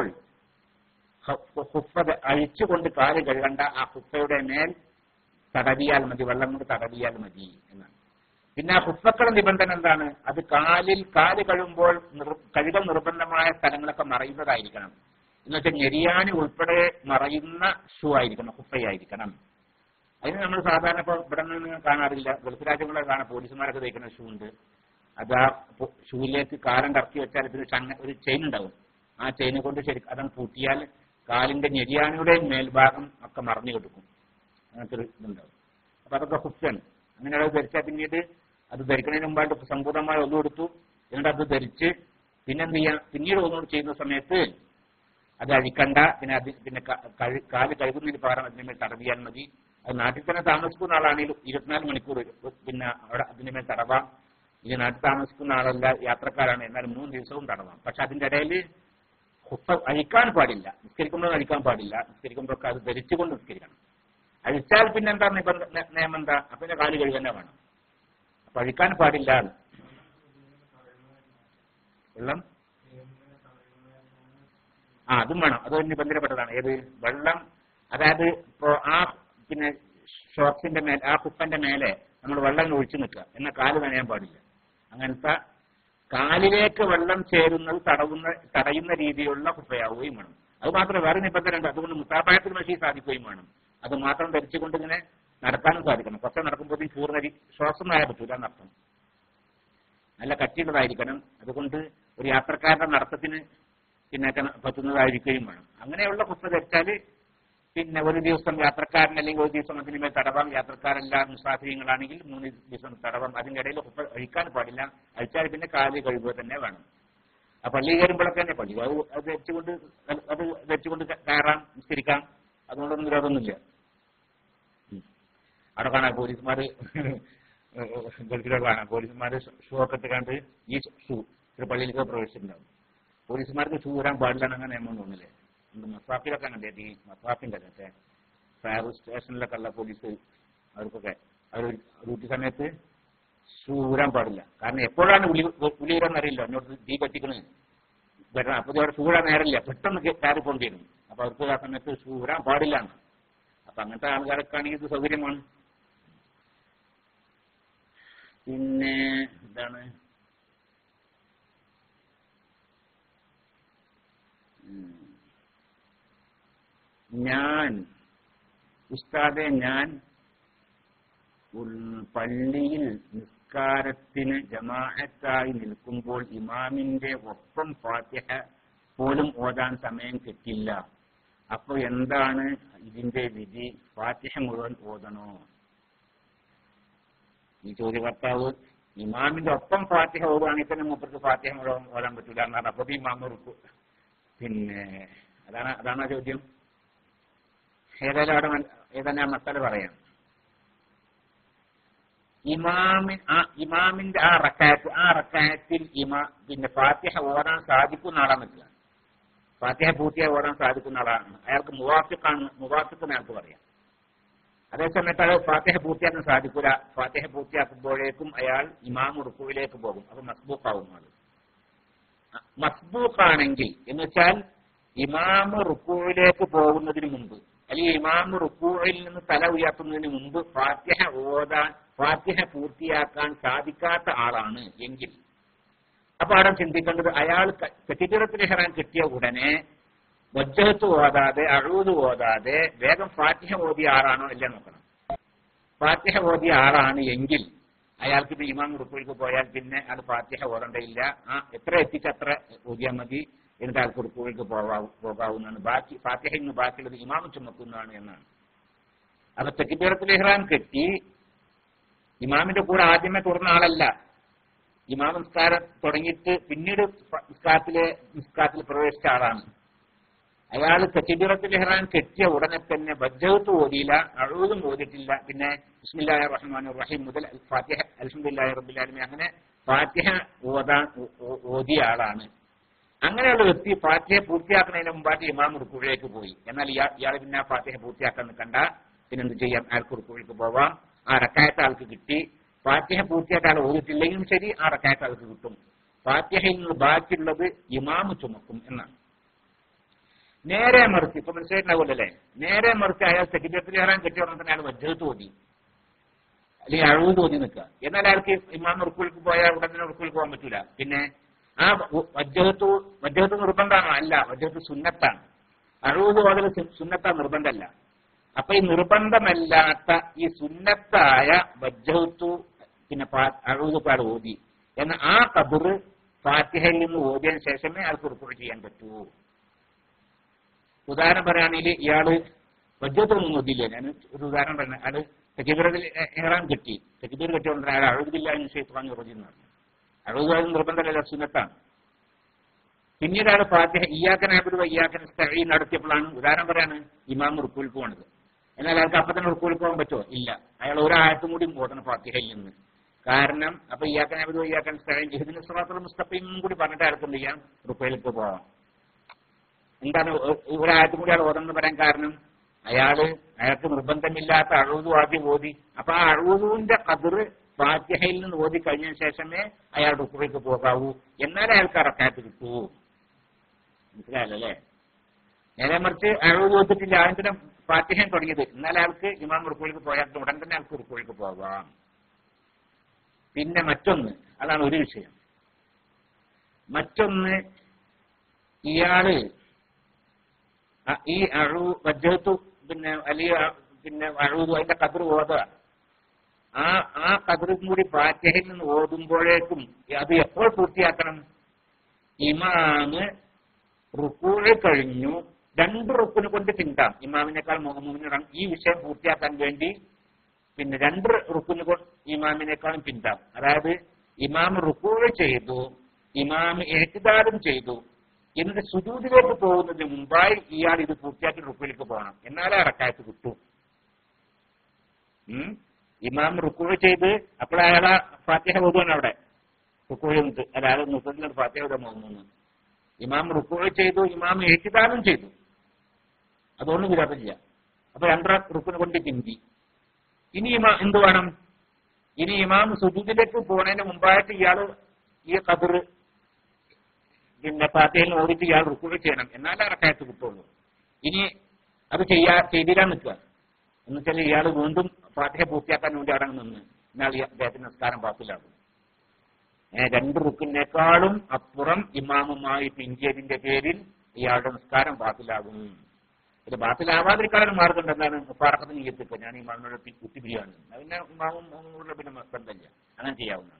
ഹ- ഹുഫ ധ- അഴിച്ചുകൊണ്ട് കാല് കഴുകണ്ട ആ ഹുഫയുടെ മേൽ തടവിയാൽ മതി വെള്ളം കൊണ്ട് തടവിയാൽ മതി എന്നാണ് പിന്നെ ആ ഹുഫക്കളുടെ നിബന്ധന എന്താണ് അത് കാലിൽ കാല് കഴുകുമ്പോൾ നിർ- കഴുകൽ നിർബന്ധമായ സ്ഥലങ്ങളൊക്കെ മറയുന്നതായിരിക്കണം എന്ന് വെച്ചാൽ ഞെരിയാണി ഉൾപ്പെടെ മറയുന്ന ഷൂ ആയിരിക്കണം ഹുഫയായിരിക്കണം അതിന് നമ്മൾ സാധാരണ ഇപ്പോൾ ഇവിടെ നിന്ന് കാണാറില്ല ഗൾഫ് രാജ്യങ്ങളെ കാണാം പോലീസുമാരൊക്കെ തയ്ക്കുന്ന ഷൂ ഉണ്ട് അത് ആ പൊ- ഷൂവിലേക്ക് കാലം കറക്കി വെച്ചാൽ ഇതിന് ചങ്ങ ഒരു ചെയിൻ ഉണ്ടാവും ആ ചെയിനെ കൊണ്ട് ശരിക്കും അതങ്ങ് പൂട്ടിയാൽ കാലിന്റെ ഞെരിയാണിയുടെയും മേൽഭാഗം ഒക്കെ മറഞ്ഞു കൊടുക്കും അങ്ങനത്തെ ഒരു ഇതുണ്ടാവും അപ്പൊ അതൊക്കെ ഹുഫാണ് അങ്ങനെയുള്ളത് ധരിച്ചാൽ പിന്നീട് അത് ധരിക്കുന്നതിന് മുമ്പായിട്ട് സമ്പൂർണ്ണമായി ഒന്നും എടുത്തു എന്നിട്ട് അത് ധരിച്ച് പിന്നെന്ത് ചെയ്യാം പിന്നീട് ഒന്നുകൂടി ചെയ്യുന്ന സമയത്ത് അത് അഴിക്കണ്ട പിന്നെ അത് പിന്നെ ക- കഴി- കാല് കഴുകുന്നതിന് പകരം അതിന് മേൽ തടവിയാൽ മതി അത് നാട്ടിൽ തന്നെ താമസിക്കുന്ന ആളാണെങ്കിൽ ഇരുപത്തിനാല് മണിക്കൂർ പിന്നെ അവിടെ അതിന് മേൽ തടവാം ഇനി നാട്ടിൽ താമസിക്കുന്ന ആളല്ല യാത്രക്കാരാണ് എന്നാൽ മൂന്ന് ദിവസവും തടവാം പക്ഷെ അതിന്റെ ഇടയിൽ ഹുഫ അഴിക്കാൻ പാടില്ല നിസ്കരിക്കുമ്പോൾ അഴിക്കാൻ പാടില്ല നിസ്കരിക്കുമ്പോഴൊക്കെ അത് ധരിച്ചുകൊണ്ട് നിസ്കരിക്കണം അഴിച്ചാൽ പിന്നെ എന്താ നിബന്ധ ന- നിയമം എന്താ അപ്പൊ പിന്നെ കാല് കഴുകി തന്നെ വേണം അപ്പൊ അഴിക്കാൻ പാടില്ല വെള്ളം ആ അതും വേണം അത് ഒരു നിബന്ധനപ്പെട്ടതാണ് ഏത് വെള്ളം അതായത് ഇപ്പോ ആ പിന്നെ ഷോക്സിന്റെ മേലെ ആ കുപ്പന്റെ മേലെ നമ്മൾ വെള്ളം ഇങ്ങനെ ഒഴിച്ചു നിൽക്കുക എന്നാൽ കാല് നനയാൻ പാടില്ല അങ്ങനത്തെ കാലിലേക്ക് വെള്ളം ചേരുന്നത് തടവുന്ന തടയുന്ന രീതിയിലുള്ള കുപ്പയാവുകയും വേണം അത് മാത്രമേ വേറെ നിബന്ധന ഉണ്ട് അതുകൊണ്ട് മുത്താപായത്തിൽ മഷി സാധിക്കുകയും വേണം അത് മാത്രം ധരിച്ചുകൊണ്ട് ഇങ്ങനെ നടക്കാനും സാധിക്കണം കുറച്ച് നടക്കുമ്പോഴത്തേക്കും പൂർണ്ണ രീ- ശ്വാസം ആയാൽ പറ്റൂല എന്നർത്ഥം നല്ല കട്ടിയുള്ളതായിരിക്കണം അതുകൊണ്ട് ഒരു യാത്രക്കാരുടെ നടത്തത്തിന് പിന്നെ ഒക്കെ പറ്റുന്നതായിരിക്കുകയും വേണം അങ്ങനെയുള്ള കുപ്പ ധരിച്ചാൽ പിന്നെ ഒരു ദിവസം യാത്രക്കാരൻ അല്ലെങ്കിൽ ഒരു ദിവസം അതിന് മേൽ തടവാം യാത്രക്കാരെല്ലാം മുസാഫിര്യങ്ങളാണെങ്കിൽ മൂന്ന് ദിവസം തടവാം അതിന്റെ ഇടയിൽ കുപ്പ അഴിക്കാൻ പാടില്ല അഴിച്ചാൽ പിന്നെ കാല് കഴുകുക തന്നെ വേണം ആ പള്ളി കയറുമ്പോഴൊക്കെ തന്നെ പള്ളി അത് അത് ധരിച്ചുകൊണ്ട് അത് അത് ധരിച്ചുകൊണ്ട് കയറാം നിസ്കരിക്കാം അതുകൊണ്ടൊന്നും വിരോധമൊന്നുമില്ല ഉം. അവിടെ കാണാം പോലീസുമാര് ഗൾഫിലൊക്കെ കാണാം പോലീസുമാര് ഷൂ ഒക്കെ ഇട്ടുകൊണ്ട് ഈ ഷൂ ഒരു പള്ളിയിലേക്ക് പ്രവേശിച്ചിട്ടുണ്ടാവും പോലീസുമാർക്ക് ഷൂ വരാൻ പാടില്ല അങ്ങനെ നിയമം തോന്നില്ലേ നമുക്ക് മസാഫിലൊക്കെ കണ്ടേ ഈ മസാഫിന്റെ ഒക്കെ ഫയർ സ്റ്റേഷനിലൊക്കെ ഉള്ള പോലീസ് അവർക്കൊക്കെ അവർ ഡ്യൂട്ടി സമയത്ത് ഷൂ ഊരാൻ പാടില്ല കാരണം എപ്പോഴാണ് ഉളി ഉളിയൂരാൻ അറിയില്ല എന്നോട് തീ പറ്റിക്കണത് വരണം അപ്പൊ അവിടെ ഷൂ ഊരാൻ നേരമില്ല പെട്ടെന്ന് കേ- കയറി പോകേണ്ടി വരും അപ്പൊ അവർക്ക് ആ സമയത്ത് ഷൂ ഊരാൻ പാടില്ല എന്ന് അപ്പൊ അങ്ങനത്തെ ആൾക്കാരൊക്കെ ആണെങ്കിൽ ഇത് സൗകര്യമാണ് പിന്നെ എന്താണ് ഉം. ഞാൻ ഉസ്താദെ ഞാൻ ഉൾ- പള്ളിയിൽ നിസ്കാരത്തിന് ജമാഅത്തായി നിൽക്കുമ്പോൾ ഇമാമിന്റെ ഒപ്പം ഫാത്തിഹ പോലും ഓതാൻ സമയം കിട്ടില്ല അപ്പൊ എന്താണ് ഇതിന്റെ വിധി ഫാത്തിഹ മുഴുവൻ ഓതണോ ഈ ചോദ്യകർത്താവ് ഇമാമിന്റെ ഒപ്പം ഫാത്തിഹ ഓടുകയാണെങ്കിൽ തന്നെ മൂപ്പർക്ക് ഫാത്തിഹ മുഴുവൻ ഓടാൻ പറ്റില്ല എന്നാണ് അപ്പൊ ഇമാം ഉറുക്കു പിന്നെ അതാണ് അതാണ് ആ ചോദ്യം ഏതായാലും അവിടെ മന- ഏതായാലും ആ മസാല പറയാം ഇമാമി ആ ഇമാമിന്റെ ആ റക്കായത്ത് ആ റക്കായത്തിൽ ഇമാ പിന്നെ ഫാത്തിഹ ഓടാൻ സാധിക്കുന്ന ആളാണ് നിൽക്കുക ഫാത്തിഹ പൂർത്തിയായി ഓടാൻ സാധിക്കുന്ന ആളാണ് അയാൾക്ക് മുവാഫിക്കാണ് മുവാഫിക്ക് അയാൾക്ക് പറയാം അതേസമയത്ത് അത് ഫാത്തിഹ പൂർത്തിയാക്കാൻ സാധിക്കൂല ഫാത്തിഹ പൂർത്തിയാക്കുമ്പോഴേക്കും അയാൾ ഇമാം റുക്കുവിലേക്ക് പോകും അപ്പൊ മസ്ബൂക്കാവും അത് മസ്ബൂക്കാണെങ്കിൽ എന്ന് വെച്ചാൽ ഇമാമ് റുക്കുവിലേക്ക് പോകുന്നതിന് മുമ്പ് അല്ലെങ്കിൽ ഇമാമ് റുക്കുവിൽ നിന്ന് തല ഉയർത്തുന്നതിന് മുമ്പ് ഫാത്തിഹ ഓതാൻ ഫാത്തിഹ പൂർത്തിയാക്കാൻ സാധിക്കാത്ത ആളാണ് എങ്കിൽ അപ്പൊ അവിടെ ചിന്തിക്കേണ്ടത് അയാൾ തെറ്റിദ്ധരത്തിന് ഹെറാൻ കിട്ടിയ ഉടനെ വജ്ജഹത്ത് ഓതാതെ അഴൂത് ഓതാതെ വേഗം ഫാത്തിഹ ഓതിയ ആളാണോ ഇല്ല നോക്കണം ഫാത്തിഹ ഓതിയ ആളാണ് എങ്കിൽ അയാൾക്ക് ഇപ്പൊ ഇമാം റുക്കുവിലേക്ക് പോയാൽ പിന്നെ അത് ഫാത്തിഹ ഓതണ്ടയില്ല ആ എത്ര എത്തിച്ച് അത്ര ഓതിയാൽ മതി എന്നിട്ട് അയാൾക്ക് റുക്കുവിലേക്ക് പോകാ പോകാവുന്നതാണ് ബാക്കി ഫാത്തിഹയിൽ നിന്ന് ബാക്കിയുള്ളത് ഇമാം ചുമക്കുന്നതാണ് എന്നാണ് അപ്പൊ തെക്കിബീറത്തിൽ ഇഹ്റാം കെട്ടി ഇമാമിന്റെ കൂടെ ആദ്യമേ തുറന്ന ആളല്ല ഇമാം നിസ്കാരം തുടങ്ങിയിട്ട് പിന്നീട് ഫ- നിസ്കാരത്തിലെ നിസ്കാരത്തിൽ പ്രവേശിച്ച ആളാണ് അയാൾ തെക്കിബീറത്തിൽ ഇഹ്റാം കെട്ടിയ ഉടനെ തന്നെ ബജ്ജത്ത് ഓതിയില്ല അഴുതും ഓതിയിട്ടില്ല പിന്നെ ബിസ്മില്ലാഹി റഹ്മാൻ റഹീം മുതൽ ഫാത്തിഹ അൽഹംദുലില്ലാഹി റബ്ബിൽ ആലമീൻ അങ്ങനെ ഫാത്തിഹ ഓതാൻ ഓ- ഓ- ഓതിയ ആളാണ് അങ്ങനെയുള്ള വ്യക്തി ഫാത്തിഹ പൂർത്തിയാക്കുന്നതിന് മുമ്പായിട്ട് ഇമാം റുക്കുഴിലേക്ക് പോയി എന്നാൽ ഇയാൾ ഇയാൾ പിന്നെ ആ ഫാത്തിഹ പൂർത്തിയാക്കാൻ നിൽക്കണ്ട പിന്നെ എന്ത് ചെയ്യാം അയാൾക്ക് റുക്കുഴിലേക്ക് പോവാം ആ റക്കായത്ത് ആൾക്ക് കിട്ടി ഫാത്തിഹ പൂർത്തിയായിട്ട് ആൾ ഓതിട്ടില്ലെങ്കിലും ശരി ആ റക്കായത്ത് ആൾക്ക് കിട്ടും ഫാത്തിഹയിൽ നിന്ന് ബാക്കിയുള്ളത് ഇമാമ് ചുമക്കും എന്നാണ് നേരെ മറിച്ച് ഇപ്പൊ മനസ്സിലായിട്ടുണ്ടാവില്ലല്ലേ നേരെ മറിച്ച് അയാൾ സെക്രട്ടറി കയറാൻ കെട്ടി ഉടനെ തന്നെ അയാൾ വജ്ജത്ത് തോന്നി അല്ലെങ്കിൽ അഴവ് തോന്നി നിൽക്കുക എന്നാൽ അയാൾക്ക് ഇമാം റുക്കുൾക്ക് പോയാൽ ഉടനെ തന്നെ റുക്കുൾക്ക് പോകാൻ പറ്റൂല പിന്നെ ആ വജ്ജഹത്ത് വജ്ജഹത്ത് നിർബന്ധമാണോ അല്ല വജ്ജഹത്ത് സുന്നത്താണ് അഴുത് ഓതൽ സുന്നത്ത നിർബന്ധമല്ല അപ്പൊ ഈ നിർബന്ധമല്ലാത്ത ഈ സുന്നത്തായ വജ്ജഹത്തു പിന്നെ അഴുത് പാട് ഓതി എന്ന ആ കബറ് ഫാത്തിഹയിൽ നിന്ന് ഓതിയതിനു ശേഷമേ അയാൾക്ക് റുക്കു ചെയ്യാൻ പറ്റൂ ഉദാഹരണം പറയുകയാണെങ്കിൽ ഇയാള് വജ്ജത്തൊന്നും ഓതിയില്ലേ ഞാൻ ഒരു ഉദാഹരണം പറഞ്ഞു അയാള് തെക്കിബിറത്തിൽ ഇഹ്റാം കിട്ടി തെക്കിബീർ കെട്ടിയോണ്ട് അയാൾ അഴുതില്ല എന്ന് ഷെയ്ത്വാൻ പറഞ്ഞു അഴുതാനും നിർബന്ധമല്ല സുന്നത്താണ് പിന്നീട് അയാൾ ഫാത്തിഹ ഇയാക്കൻ ആബുദ് ഇയാക്കൻ സ്ഥഴി നടത്തിയപ്പോഴാണ് ഉദാഹരണം പറയാണ് ഇമാം റുക്കൂൽ പോണത് എന്നാൽ അയാൾക്ക് അപ്പൊ തന്നെ റുക്കൂൽ പോകാൻ പറ്റുമോ ഇല്ല അയാൾ ഒരാഴത്തും കൂടി ഓതണം ഫാത്തിഹയിൽ നിന്ന് കാരണം അപ്പൊ ഇയാക്കൻ ആബുദ് ഇയാക്കൻ സ്ഥഴി ജഹിദിന് സ്വലാത്തുൽ മുസ്തഫയും കൂടി പറഞ്ഞിട്ട് അയാൾക്ക് എന്ത് ചെയ്യാം റുക്കയിലേക്ക് പോവാം എന്താണ് ഒ- ഒരാഴത്തും കൂടി അയാൾ ഓതെന്ന് പറയാൻ കാരണം അയാള് അയാൾക്ക് നിർബന്ധമില്ലാത്ത അഴുതു ആദ്യം ഓതി അപ്പൊ ആ അഴുതുവിന്റെ കതിറ് ഫാത്തിഹയിൽ നിന്ന് ഓതി കഴിഞ്ഞതിന് ശേഷമേ അയാൾ റുക്കുവിലേക്ക് പോകാവൂ എന്നാലേ അയാൾക്ക് അറക്കാറ്റ് കിട്ടൂ മനസ്സിലായല്ലേ നേരെ മറിച്ച് അഴുതു ഓത്തിട്ടില്ല അതിന്റെ ഫാത്തിഹയും തുടങ്ങിയത് എന്നാൽ അയാൾക്ക് ഇമാം റുക്കുവിലേക്ക് പോയാൽ ഉടൻ തന്നെ അയാൾക്ക് റുക്കുവിലേക്ക് പോകാം പിന്നെ മറ്റൊന്ന് അതാണ് ഒരു വിഷയം മറ്റൊന്ന് ഇയാള് അ- ഈ അഴു വജ്ജത്തു പിന്നെ അല്ലെങ്കിൽ അ- പിന്നെ അഴുതു അതിന്റെ കതിർ ഓതുക ആ ആ കതിറും കൂടി ഫാത്തിഹയിൽ നിന്ന് ഓതുമ്പോഴേക്കും അത് എപ്പോൾ പൂർത്തിയാക്കണം ഇമാമ് റുക്കൂഴ് കഴിഞ്ഞു രണ്ട് റുക്കിന് കൊണ്ട് പിന്താം ഇമാമിനേക്കാൾ മുഹമ്മദിന് ഈ വിഷയം പൂർത്തിയാക്കാൻ വേണ്ടി പിന്നെ രണ്ട് റുക്കിന് കൊണ്ട് ഇമാമിനേക്കാളും പിന്താം അതായത് ഇമാം റുക്കൂഴ് ചെയ്തു ഇമാം എഴുതാരും ചെയ്തു എന്നിട്ട് സുജൂദിലേക്ക് പോകുന്നതിന് മുമ്പായി ഇയാൾ ഇത് പൂർത്തിയാക്കി റുക്കുവിലേക്ക് പോകണം എന്നാലേ അറക്കായത്ത് കിട്ടൂ ഉം? ഇമാം റുക്കുവ ചെയ്ത് അപ്പോൾ അയാളെ ഫാത്തിഹ ഓതുവാണ് അവിടെ റുക്കുവ നിന്നിട്ട് അയാൾ മുപ്പതിൽ ഫാത്തിഹ ഓതാൻ പോകുന്നു ഇമാം റുക്കുവ ചെയ്തു ഇമാം എഴുതാനും ചെയ്തു അതുകൊണ്ട് വിരോധമില്ല അപ്പൊ രണ്ടര റുക്കിന് കൊണ്ട് പിന്തി ഇനി ഇമാ എന്ത് വേണം ഇനി ഇമാം സുജൂദിലേക്ക് പോകുന്നതിന് മുമ്പായിട്ട് ഇയാൾ ഈ കതിർ പിന്നെ ഫാത്തിഹയിൽ ഓടിച്ച് ഇയാൾ റുക്കുവ ചെയ്യണം എന്നാലേ അറക്കായത്ത് കിട്ടുള്ളൂ ഇനി അത് ചെയ്യാ ചെയ്തിരാ നിൽക്കുക എന്ന് വെച്ചാൽ ഇയാൾ വീണ്ടും ഫാത്തിഹ പൂർത്തിയാക്കാൻ വേണ്ടി അവിടെ നിന്ന് എന്നാൽ ഈ അദ്ദേഹത്തിന് നിസ്കാരം പാത്തിലാകും ഏഹ് രണ്ട് റുക്കിനേക്കാളും അപ്പുറം ഇമാമുമായി പിഞ്ചിയതിന്റെ പേരിൽ ഇയാളുടെ നിസ്കാരം ബാത്തിലാകും ഇത് ബാത്തിലാവാതിരിക്കാനുള്ള മാർഗം ഉണ്ട് എന്താണ് മുപ്പാറക്കത്തിന് നീയത്തിപ്പോ ഞാൻ ഇമാമിനോട് പി- കുത്തിപിരിയാണ് എന്നാ പിന്നെ ഇമാമും ഉള്ള പിന്നെ ബന്ധമില്ല അങ്ങനെ ചെയ്യാവുന്നതാണ്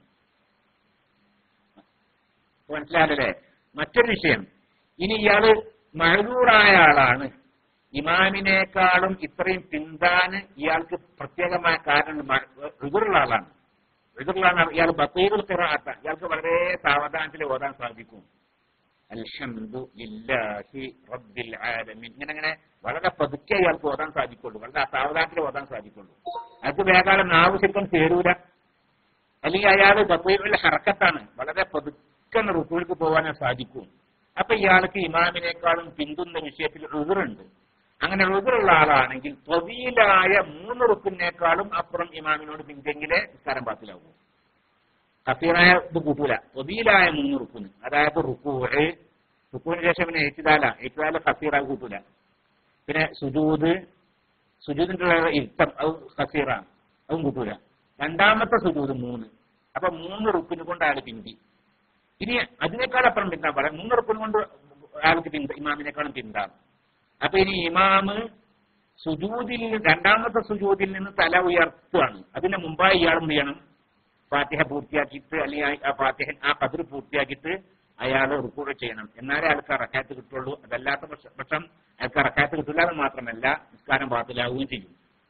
ഇപ്പൊ മനസ്സിലായല്ലേ മറ്റൊരു വിഷയം ഇനി ഇയാള് മഴൂറായ ആളാണ് ഇമാമിനേക്കാളും ഇത്രയും പിന്താന് ഇയാൾക്ക് പ്രത്യേകമായ കാരണം എതിറുള്ള ആളാണ് എതിറുള്ള ആളാണ് ഇയാൾ ബത്തീറുൽ ഖിറാഅത്ത ഇയാൾക്ക് വളരെ സാവധാനത്തിൽ ഓതാൻ സാധിക്കും അൽഹംദു ലില്ലാഹി റബ്ബിൽ ആലമീൻ ഇങ്ങനെ അങ്ങനെ വളരെ പതുക്കെ ഇയാൾക്ക് ഓതാൻ സാധിക്കുള്ളൂ വളരെ സാവധാനത്തിൽ ഓതാൻ സാധിക്കുള്ളൂ അത് വേഗം നാവ് ശരിക്കും ചേരൂല അല്ലെങ്കിൽ അയാൾ ബത്തീറുൽ ഹറക്കത്താണ് വളരെ പതുക്കെ റുക്കുവിലേക്ക് പോകാനേ സാധിക്കും അപ്പൊ ഇയാൾക്ക് ഇമാമിനേക്കാളും പിന്തുന്ന വിഷയത്തിൽ എതിറുണ്ട് അങ്ങനെ എതിറുള്ള ആളാണെങ്കിൽ തൊവീലായ മൂന്ന് റുക്കിനേക്കാളും അപ്പുറം ഇമാമിനോട് പിന്തെങ്കിലേ നിസ്കാരം പാത്തിലാവൂ കസീറായ ഇത് കൂട്ടൂല തൊവീലായ മൂന്ന് റുക്കുന് അതായത് റുക്കൂഹ് റുക്കുവിന് ശേഷം പിന്നെ എഴുത്തിദാല എഴുത്തിദാല കസീറ കൂട്ടൂല പിന്നെ സുജൂദ് സുജൂദിന്റെ ഇരുത്തം അത് കസീറ അതും കൂട്ടൂല രണ്ടാമത്തെ സുജൂദ് മൂന്ന് അപ്പൊ മൂന്ന് റുക്കിന് കൊണ്ട് അയാൾ പിന്തി ഇനി അതിനേക്കാൾ അപ്പുറം പിന്നെ പറയാം മൂന്ന് റുക്കിന് കൊണ്ട് ആൾക്ക് പിന്ത ഇമാമിനേക്കാളും പിന്താം അപ്പൊ ഇനി ഇമാമ് സുജൂദിൽ രണ്ടാമത്തെ സുജൂദിൽ നിന്ന് തല ഉയർത്തുകയാണ് അതിന് മുമ്പായി ഇയാൾ എന്ത് ചെയ്യണം ഫാത്തിഹ പൂർത്തിയാക്കിയിട്ട് അല്ലെങ്കിൽ ആ ഫാത്തിഹ ആ കതിർ പൂർത്തിയാക്കിയിട്ട് അയാൾ റുക്കൂടെ ചെയ്യണം എന്നാലേ അയാൾക്ക് ആ റക്കാത്ത് കിട്ടുള്ളൂ അതല്ലാത്ത പക്ഷ- പക്ഷം അയാൾക്ക് ആ റക്കാത്ത് കിട്ടില്ല എന്ന് മാത്രമല്ല നിസ്കാരം ബാത്തിലാവുകയും ചെയ്യും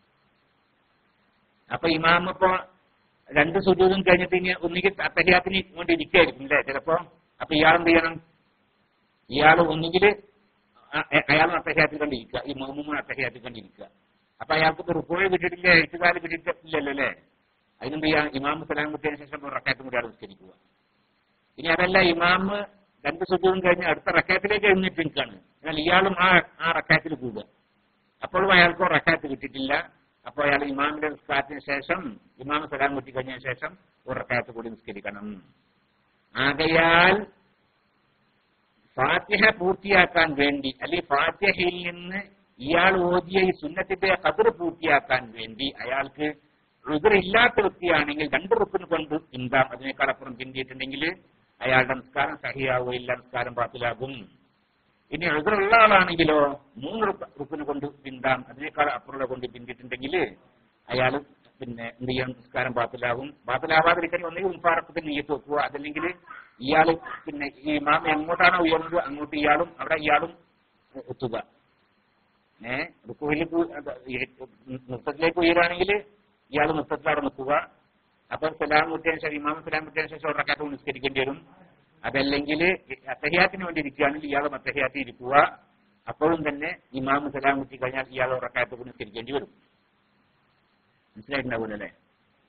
അപ്പൊ ഇമാം ഇപ്പൊ രണ്ട് സുജൂതും കഴിഞ്ഞിട്ട് ഇനി ഒന്നുകിൽ അത്തഹിയാത്തിന് കൊണ്ട് ഇരിക്കായിരിക്കും അല്ലേ ചിലപ്പോ അപ്പൊ ഇയാൾ എന്ത് ചെയ്യണം ഇയാൾ ഒന്നുകിൽ അയാൾ അത്തഹിയാത്തിൽ കണ്ടിരിക്കുക ഈ മഹമ്മൂമൻ അത്തഹിയാത്തിൽ കണ്ടിരിക്കുക അപ്പൊ അയാൾക്ക് ഇപ്പൊ റുക്കോഴ് കിട്ടിയിട്ടില്ല എഴുത്തുകാല് കിട്ടിയിട്ടില്ലല്ലോ അല്ലേ അതിനെന്ത് ചെയ്യാം ഇമാം സലാം കുട്ടിയതിനു ശേഷം ഒരു റക്കാത്തും കൂടി ആൾ നിസ്കരിക്കുക ഇനി അതല്ല ഇമാമ് രണ്ട് സുജൂതും കഴിഞ്ഞ് അടുത്ത റക്കാത്തിലേക്ക് എഴുന്നേറ്റ് നിൽക്കുകയാണ് എന്നാൽ ഇയാളും ആ ആ റക്കാത്തിൽ കൂടുക അപ്പോഴും അയാൾക്ക് റക്കാത്ത് കിട്ടിയിട്ടില്ല അപ്പോൾ അയാൾ ഇമാമിന്റെ നിസ്കാരത്തിന് ശേഷം ഇമാം സലാം കുറ്റി കഴിഞ്ഞതിന് ശേഷം ഒരു റക്കാത്ത് കൂടി നിസ്കരിക്കണം ആകയാൽ ഫാത്തിഹ പൂർത്തിയാക്കാൻ വേണ്ടി അല്ലെങ്കിൽ ഫാത്തിഹയിൽ നിന്ന് ഇയാൾ ഓതിയ ഈ സുന്നത്തിന്റെ കതിർ പൂർത്തിയാക്കാൻ വേണ്ടി അയാൾക്ക് ഇല്ലാത്ത വ്യക്തിയാണെങ്കിൽ രണ്ട് റുക്കിന് കൊണ്ട് പിന്താം അതിനേക്കാൾ അപ്പുറം പിന്തിയിട്ടുണ്ടെങ്കിൽ അയാളുടെ നിസ്കാരം സഹിയാവുകയില്ല നിസ്കാരം പാത്തിലാകും ഇനി എതിരുള്ള ആളാണെങ്കിലോ മൂന്ന് റുക്ക് റുക്കിന് കൊണ്ട് പിന്താം അതിനേക്കാൾ അപ്പുറമുള്ള കൊണ്ട് പിന്തിട്ടുണ്ടെങ്കിൽ അയാൾ പിന്നെ എന്ത് ചെയ്യാൻ നിസ്കാരം പാത്തിലാകും പാത്തിലാവാതിരിക്കാൻ ഒന്നെങ്കിൽ മുൻപാറക്കത്തിൽ നീയത്ത് വെക്കുക അതല്ലെങ്കിൽ ഇയാൾ പിന്നെ ഈ മാമ എങ്ങോട്ടാണോ ഉയർന്നത് അങ്ങോട്ട് ഇയാളും അവിടെ ഇയാളും എത്തുക ഏ റുക്കുവിലേക്ക് നൃത്തത്തിലേക്ക് ഉയരാണെങ്കിൽ ഇയാൾ നൃത്തത്തിൽ അവിടെ നിൽക്കുക അപ്പൊ സലാം മുട്ടിയതിനു ശേഷം ഇമാം സലാം മുട്ടിയതിനു ശേഷം ഒരു റക്കാത്ത് നിസ്കരിക്കേണ്ടി വരും അതല്ലെങ്കിൽ അത്തഹിയാത്തിന് വേണ്ടി ഇരിക്കുകയാണെങ്കിൽ ഇയാൾ അത്തഹിയാത്തിൽ ഇരിക്കുക അപ്പോഴും തന്നെ ഇമാം സലാം മുട്ടി കഴിഞ്ഞാൽ ഇയാൾ ഒരു റക്കാത്ത് നിസ്കരിക്കേണ്ടി വരും മനസ്സിലായിട്ടുണ്ടാവില്ല അല്ലേ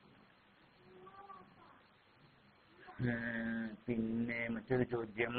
ഏഹ് പിന്നെ മറ്റൊരു ചോദ്യം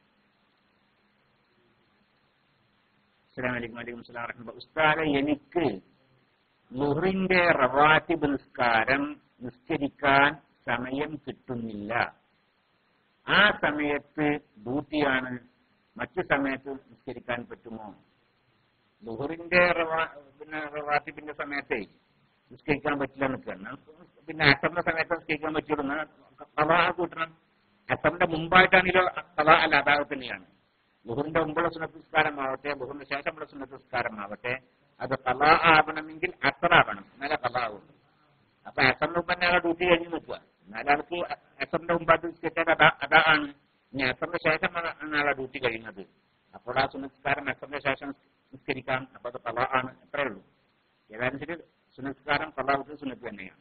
അസ്സലാമു അലൈക്കും വലൈക്കും സ്ലാം വറഹ്മത്തുള്ളാഹി ഉസ്താദെ എനിക്ക് ലുഹറിന്റെ റവാത്തിബ് നിസ്കാരം നിസ്കരിക്കാൻ സമയം കിട്ടുന്നില്ല ആ സമയത്ത് ഡ്യൂട്ടിയാണ് മറ്റു സമയത്ത് നിസ്കരിക്കാൻ പറ്റുമോ ലുഹറിന്റെ റവാ പിന്നെ റവാത്തിബിന്റെ സമയത്തേ നിസ്കരിക്കാൻ പറ്റില്ല നിൽക്കണം പിന്നെ അസറിന്റെ സമയത്ത് നിസ്കരിക്കാൻ പറ്റുള്ളൂ കഥാ കൂട്ടണം അസറിന്റെ മുമ്പായിട്ടാണെങ്കിലോ കഥാ അല്ല അതാവ് തന്നെയാണ് ലുഹറിന്റെ മുമ്പുള്ള സുന്നത്ത് നിസ്കാരമാവട്ടെ ലുഹറിന്റെ ശേഷമുള്ള സുന്നത്ത് നിസ്കാരമാവട്ടെ അത് കലാ ആവണമെങ്കിൽ അസറാവണം എന്നാലേ കലാ ആവുള്ളൂ അപ്പൊ അസറിന്റെ മുമ്പ് തന്നെ ആളെ ഡ്യൂട്ടി കഴിഞ്ഞ് നിൽക്കുക എന്നാലും ആൾക്ക് അസറിന്റെ മുമ്പായിട്ട് നിസ്കരിച്ചാൽ അതാ അതാ ആണ് ഇനി അസറിന്റെ ശേഷമാണ് ആളെ ഡ്യൂട്ടി കഴിയുന്നത് അപ്പോൾ ആ സുന്നസ്കാരം അസറിന്റെ ശേഷം നിസ്കരിക്കാം അപ്പൊ അത് കലാ ആണ് അത്രേ ഉള്ളൂ ഏതായാലും ശരി സുന്നസ്കാരം കലാവത്ത് സുന്നത്ത് തന്നെയാണ്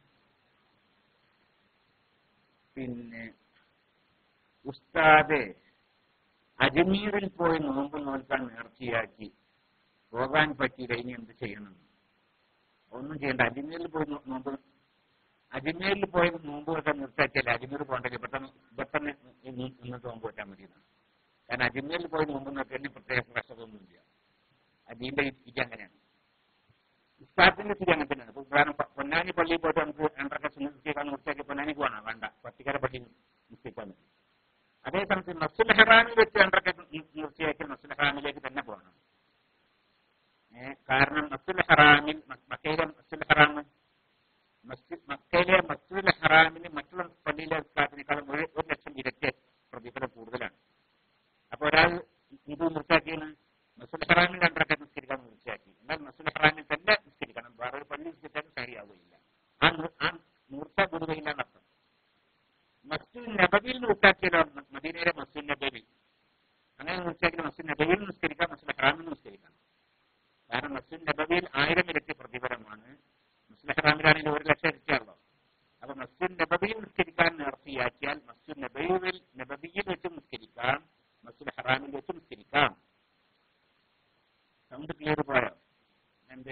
പിന്നെ ഉസ്താദെ അജ്മീറിൽ പോയി നോമ്പ് നോൽക്കാൻ നേർച്ചയാക്കി പോകാൻ പറ്റിയില്ല ഇനി എന്ത് ചെയ്യണം ഒന്നും ചെയ്യണ്ട അജ്മീറിൽ പോയി നോ- നോമ്പ് അജ്മീറിൽ പോയി നോമ്പ് വെക്കാൻ നിർത്താക്കിയാൽ അജ്മീർ പോകണ്ടെങ്കിൽ പെട്ടെന്ന് പെട്ടെന്ന് ഇന്ന് ഇന്നത്തെ നോമ്പ് വെക്കാൻ മതി എന്നാണ്. കാരണം അജ്മീറിൽ പോയി നോമ്പ് നോക്കാൻ പ്രത്യേക പ്രശ്നമൊന്നുമില്ല അതിന്റെ സ്ഥിതി അങ്ങനെയാണ് ഉസ്താദിന്റെ സ്ഥിതി അങ്ങനെ തന്നെയാണ് ഇപ്പൊ കാരണം പ- പൊന്നാനി പള്ളിയിൽ പോയിട്ട് നമുക്ക് രണ്ടരക്ക നിസ്കരിക്കാൻ നിർത്തിയാക്കി പൊന്നാനിക്ക് വേണം വേണ്ട പത്തിക്കര പള്ളി നിസ്കരിക്കാൻ മതി അതേ സമയത്ത് മസുൽ ഹറാമിൽ വെച്ച് രണ്ടരക്ക നിർത്തിയാക്കി മസുൽ ഹറാമിലേക്ക് തന്നെ പോകണം ഏ, കാരണം മസുൽ ഹറാമിൽ മ- മക്കയിലെ മസുൽ ഹറാം മസ്ജി- മക്കയിലെ മസ്ജിദുൽ ഹറാമിന് മറ്റുള്ള പള്ളിയിലെ സ്കാത്തിനേക്കാളും ഒരു ഒരു ലക്ഷം ഇരട്ടി പ്രതിഫലം കൂടുതലാണ് അപ്പൊ ഒരാൾ ഇത് നിർത്താക്കിയാണ് മസുൽ ഹറാമിൽ രണ്ടരക്ക നിസ്കരിക്കാൻ നിർത്തിയാക്കി എന്നാൽ മസുൽ ഹറാമിൽ തന്നെ നിസ്കരിക്കണം വേറെ ഒരു പള്ളി നിസ്കരിച്ചാലും ശരിയാവുകയില്ല ആ നിർ- ആ നിർത്ത വിടുകയില്ല എന്നർത്ഥം മസ്ജിദ് നബവിയിൽ നിർത്താക്കിയാലോ മദീനയിലെ മസ്ജിദ് നബവി അങ്ങനെ നിർത്തിയാക്കിയ മസ്ജിദ് നബവിയിൽ നിസ്കരിക്കാം മസ്ജിദ് ഹറാമിൽ നിസ്കരിക്കാം കാരണം മസ്ജിദ് നബവിയിൽ ആയിരം ഇരട്ടി പ്രതിഫലമാണ് മസ്ജിദ് ഹറാമിലാണെങ്കിൽ ഒരു ലക്ഷം ഇരട്ടിയാണല്ലോ അപ്പൊ മസ്ജിദ് നബവിയിൽ നിസ്കരിക്കാൻ നേർച്ചയാക്കിയാൽ മസ്ജിദ് നബവിയിൽ നബവിയിൽ വെച്ച് നിസ്കരിക്കാം മസ്ജിദ് ഹറാമിൽ വെച്ച് നിസ്കരിക്കാം സൗണ്ട് ക്ലിയർ പോയോ എന്തേ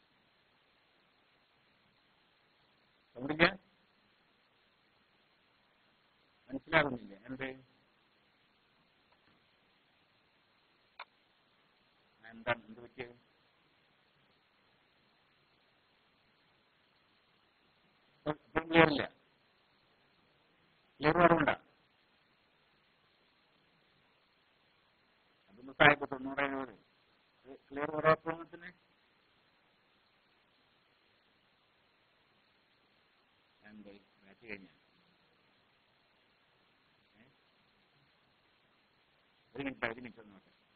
സൗണ്ടില്ല മനസ്സിലാകുന്നില്ല എന്തേ എന്താണ് എന്ത് പറ്റിയത് ഇപ്പം ക്ലിയർ ഇല്ല ക്ലിയർ കുറവുണ്ടോ അതൊന്ന് സാഹിബ് തൊണ്ണൂറ് എഴുപത് ക്ലിയർ കുറവത്തിന് എന്തേ മാച്ച് കഴിഞ്ഞ ഒരു മിനിറ്റ് ഒരു മിനിറ്റ് നോട്ടെ